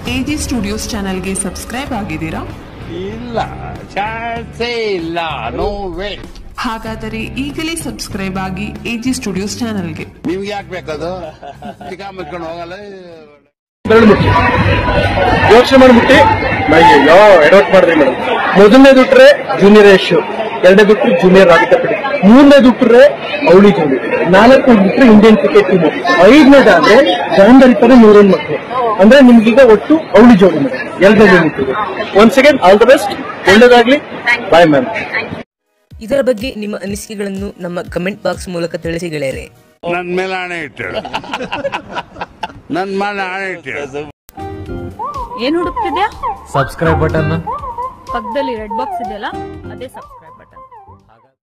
AG studios ಚಾನೆಲ್ಗೆ subscribe ಆಗಿದ್ದೀರಾ ಇಲ್ಲ ಚಾನ್ಸೇ ಇಲ್ಲ ನೋ ವೇ ಹಾಗಾದರೆ ಈಗಲೇ ಸಬ್ಸ್ಕ್ರೈಬ್ ಆಗಿ ಎಜಿ ಸ್ಟುಡಿಯೋಸ್ ಚಾನೆಲ್ಗೆ ನಿಮ್ಗೆ ಯಾಕೆ ಬೇಕದು ಚಿಕ್ಕ ಮುಚ್ಕೊಂಡು ಹೋಗಲ್ಲ ಬೆರಳು ಮುಟ್ಟಿ ಯೋಚನೆ ಮಾಡಿಬಿಟ್ಟು ಅಯ್ಯೋ ಎಡವಟ್ ಮಾಡಿದ್ರಿ ಮೇಡಮ್ ಮೊದಲನೇ ದುಟ್ರೆ ಜೂನಿಯರ್ ಯಶ್ ಎರಡನೇ ದುಟ್ರೆ ಜೂನಿಯರ್ ರಾಧಿಕಾ ಪಡಿ ಮೂರನೇ ದುಟ್ರೆ ಅವಳಿ ಜೋಡಿ ನಾಲ್ಕನೇ ಬಿಟ್ರೆ ಇಂಡಿಯನ್ ಕ್ರಿಕೆಟ್ ಟೀಮ್ ಐದನೇದಾದ್ರೆ ಜಾನ್ದರಿತಾರೆ ನೂರೊಂದು ಮಕ್ಕಳು ಅಂದ್ರೆ ನಿಮ್ಗೀಗ ಒಟ್ಟು ಅವಳಿ ಜೋಡಿ ಮೇಡಮ್ ಎರಡನೇ ನಿಂತಿದೆ ಒಂದ್ ಸೆಕೆಂಡ್ ಆಲ್ ದ ಬೆಸ್ಟ್ ಒಳ್ಳೇದಾಗ್ಲಿ ಬಾಯ್ ಮ್ಯಾಮ್ ಇದರ ಬಗ್ಗೆ ನಿಮ್ಮ ಅನಿಸಿಕೆಗಳನ್ನು ನಮ್ಮ ಕಮೆಂಟ್ ಬಾಕ್ಸ್ ಮೂಲಕ ತಿಳಿಸಿ ಗೆಳೆಯರೆ ನನ್ ಮೇಲೆ ಹಣೆ ಇಟ್ಟು ನನ್ ಮೇಲೆ ಹಣೆ ಇಟ್ಟು ಏನ್ ಹುಡುಕ್ತಿದ್ಯಾ ಸಬ್ಸ್ಕ್ರೈಬ್ ಬಟನ್ ಪಕ್ಕದಲ್ಲಿ ರೆಡ್ ಬಾಕ್ಸ್ ಇದೆಯಲ್ಲ ಅದೇ ಸಬ್ಸ್ಕ್ರೈಬ್